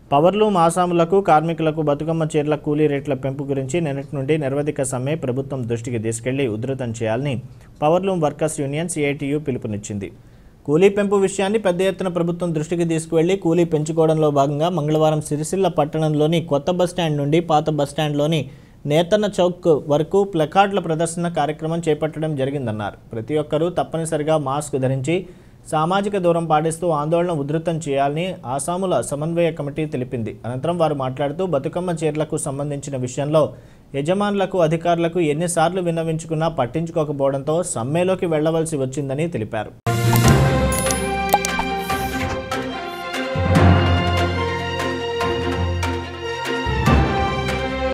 powerloom ఆసాములకు కార్మికులకు బతుకమ్మ చీరల కూలీ రేట్ల పెంపు గురించి నిన్నటి నుండి నిరవధిక సమ్మె ప్రభుత్వం దృష్టికి తీసుకెళ్లి ఉధృతం చేయాలని పవర్లూమ్ వర్కర్స్ యూనియన్ సిఐటియు పిలుపునిచ్చింది కూలీ పెంపు విషయాన్ని పెద్ద ఎత్తున ప్రభుత్వం దృష్టికి తీసుకువెళ్లి కూలీ పెంచుకోవడంలో భాగంగా మంగళవారం సిరిసిల్ల పట్టణంలోని కొత్త బస్టాండ్ నుండి పాత బస్టాండ్లోని నేతన్న చౌక్ వరకు ప్లకార్డుల ప్రదర్శన కార్యక్రమం చేపట్టడం జరిగిందన్నారు ప్రతి ఒక్కరూ తప్పనిసరిగా మాస్క్ ధరించి సామాజిక దూరం పాటిస్తూ ఆందోళన ఉధృతం చేయాలని ఆసాముల సమన్వయ కమిటీ తెలిపింది అనంతరం వారు మాట్లాడుతూ బతుకమ్మ చీరలకు సంబంధించిన విషయంలో యజమానులకు అధికారులకు ఎన్నిసార్లు విన్నవించుకున్నా పట్టించుకోకపోవడంతో సమ్మెలోకి వెళ్లవలసి వచ్చిందని తెలిపారు